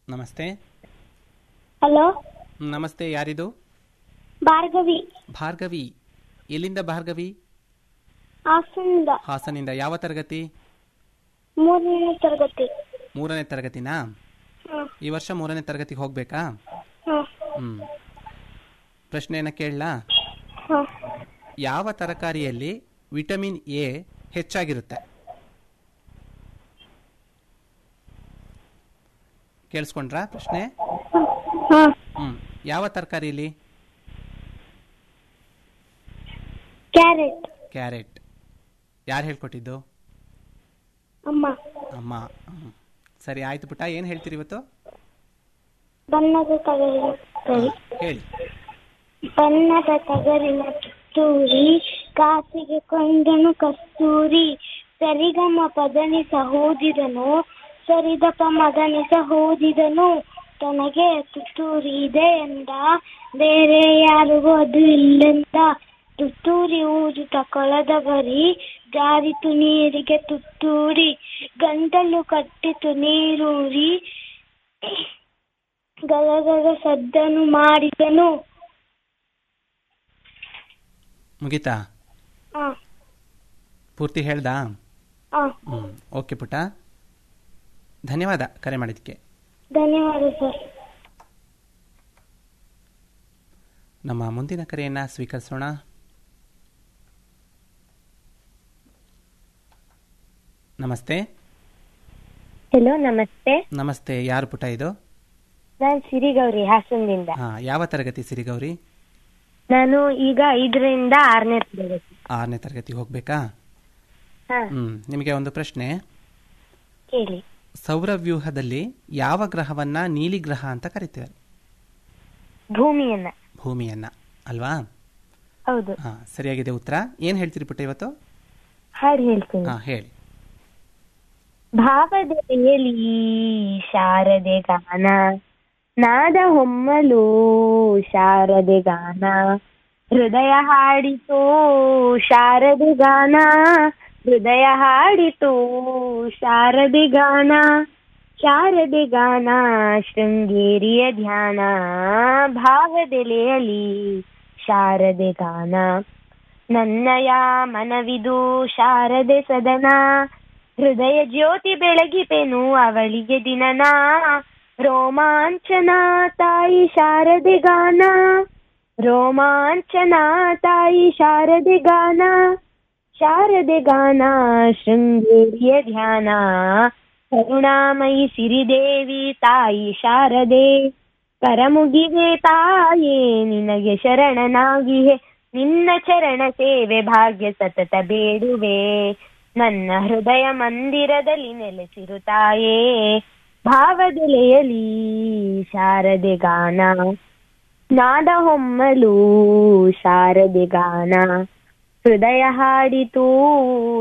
ನಮಸ್ತೆ ಹಲೋ ಹ್ಮ್, ನಮಸ್ತೆ ಯಾರಿದು ಭಾರ್ಗವಿ ಭಾರ್ಗವಿ ಎಲ್ಲಿಂದ ಭಾರ್ಗವಿ ಹಾಸನದ ಹಾಸನಿಂದ ಯಾವ ತರಗತಿ ಮೂರನೇ ತರಗತಿ ಮೂರನೇ ತರಗತಿನಾ ಹ್ಮ್ ಈ ವರ್ಷ ಮೂರನೇ ತರಗತಿಗೆ ಹೋಗ್ಬೇಕಾ ಹ್ಮ್ ಹ್ಮ್ ಪ್ರಶ್ನೆಯನ್ನ ಕೇಳಲಾ ಹ್ಮ್ ಯಾವ ತರಕಾರಿಯಲ್ಲಿ ವಿಟಮಿನ್ ಎ ಹೆಚ್ಚಾಗಿರುತ್ತೆ ಕೇಳಿಸ್ಕೊಂಡ್ರಾ ಪ್ರಶ್ನೆ ಹ್ಮ್ ಹ್ಮ್ ಯಾವ ತರಕಾರಿಯಲ್ಲಿ ಕ್ಯಾರೆಟ್ ಕ್ಯಾರೆಟ್ ಯಾರು ಹೇಳ್ಕೊಟ್ಟಿದ್ದು ಅಮ್ಮ ಅಮ್ಮ ಹ್ಮ್. ಸರಿ ಆಯ್ತು ಪುಟ್ಟ ಏನು ಹೇಳ್ತೀರಿ ಇವತ್ತು ಬಣ್ಣದ ತಗರಿನ ಸರಿ ಹೇಳಿ ಬಣ್ಣದ ತಗರಿನ ಕಿತ್ತೂರಿ ಕಾಸಿಗೆ ಕೊಂಡನು ಕಸ್ತೂರಿ ಸರಿಗಮ ಪದನಿಸ ಹೋದಿದನು ಸರಿದಪ ಮದನಿಸ ಹೋದಿದನು ತನಗೆ ತುತ್ತೂರಿ ಇದೆ ಎಂದ ಬೇರೆ ಯಾರಿಗೂ ಅದು ಇಲ್ಲೆಂದ ತುತ್ತೂರಿ ಊದುತ್ತ ಕೊಳದ ಬರಿ ಜಾರಿತು ನೀರಿಗೆ ತುತ್ತೂರಿ ಗಂಟಲು ಕಟ್ಟಿತು ನೀರೂರಿ ಗಲಗಲ ಸದ್ದನು ಮಾಡಿದನು ಮುಗೀತಾ ಆ ಪೂರ್ತಿ ಹೇಳ್ದಾ ಆ ಹ್ಮ್ ಓಕೆ ಪುಟ್ಟ ಧನ್ಯವಾದ ಕರೆ ಮಾಡಿದ್ದಕ್ಕೆ ಧನ್ಯವಾದ ಸರ್ ನಮ್ಮ ಮುಂದಿನ ಕರೆಯನ್ನ ಸ್ವೀಕರಿಸೋಣ ನಮಸ್ತೆ ಹಲೋ ನಮಸ್ತೆ ನಮಸ್ತೆ ಯಾರು ಪುಟ ಇದು ನಾನು ಸಿರಿಗೌರಿ ಹಾಸನದಿಂದ ಹಾ ಯಾವ ತರಗತಿ ಸಿರಿಗೌರಿ ನಾನು ಈಗ ಐದರಿಂದ ಆರನೇ ತರಗತಿ ಆರನೇ ತರಗತಿ ಹೋಗ್ಬೇಕಾ ಹಾ ಹ್ಮ್ ನಿಮಗೆ ಒಂದು ಪ್ರಶ್ನೆ ಕೇಳಿ ಸೌರವ್ಯೂಹದಲ್ಲಿ ಯಾವ ಗ್ರಹವನ್ನ ನೀಲಿ ಗ್ರಹ ಅಂತ ಕರಿತೇವೆ ಭೂಮಿಯನ್ನ ಭೂಮಿಯನ್ನ ಅಲ್ವಾ ಹೌದು ಹಾ ಸರಿಯಾಗಿದೆ ಉತ್ತರ ಏನ್ ಹೇಳ್ತೀರಿ ಪುಟ್ಟ ಇವತ್ತು ಹಾಡು ಹೇಳ್ತೀನಿ ಹಾ ಹೇಳಿ ಭಾವದೆಯಲ್ಲಿ ಶಾರದೆ ಗಾನ ನಾದ ಹೊಮ್ಮಲು ಶಾರದೆ ಗಾನ ಹೃದಯ ಹಾಡಿತು ಶಾರದೆ ಗಾನ ಹೃದಯ ಹಾಡಿತು ಶಾರದೆ ಗಾನ ಶಾರದೆ ಗಾನ ಶೃಂಗೇರಿಯ ಧ್ಯಾನ ಭಾವದೆಲೆಯಲ್ಲಿ ಶಾರದೆ ಗಾನ ನನ್ನಯ ಮನವಿದು ಶಾರದೆ ಸದನ ಹೃದಯ ಜ್ಯೋತಿ ಬೆಳಗಿಪೆನು ಅವಳಿಗೆ ದಿನನ ರೋಮಾಂಚನ ತಾಯಿ ಶಾರದೆ ಗಾನ ರೋಮಾಂಚನ ತಾಯಿ ಶಾರದೆ ಗಾನ ಶಾರದೆ ಗಾನ ಶೃಂಗೇರಿಯ ಧ್ಯಾನ ಕರುಣಾಮಯಿ ಸಿರಿದೇವಿ ತಾಯಿ ಶಾರದೆ ಕರಮುಗಿವೆ ತಾಯೇ ನಿನಗೆ ಶರಣನಾಗಿಯೇ ನಿನ್ನ ಚರಣ ಸೇವೆ ಭಾಗ್ಯ ಸತತ ಬೇಡುವೆ ನನ್ನ ಹೃದಯ ಮಂದಿರದಲ್ಲಿ ನೆಲೆಸಿರು ತಾಯೇ ಭಾವದೆಲೆಯಲಿ ಶಾರದೆ ಗಾನ ನಾದ ಹೊಮ್ಮಲು ಶಾರದೆ ಗಾನ ಹೃದಯ ಹಾಡಿತು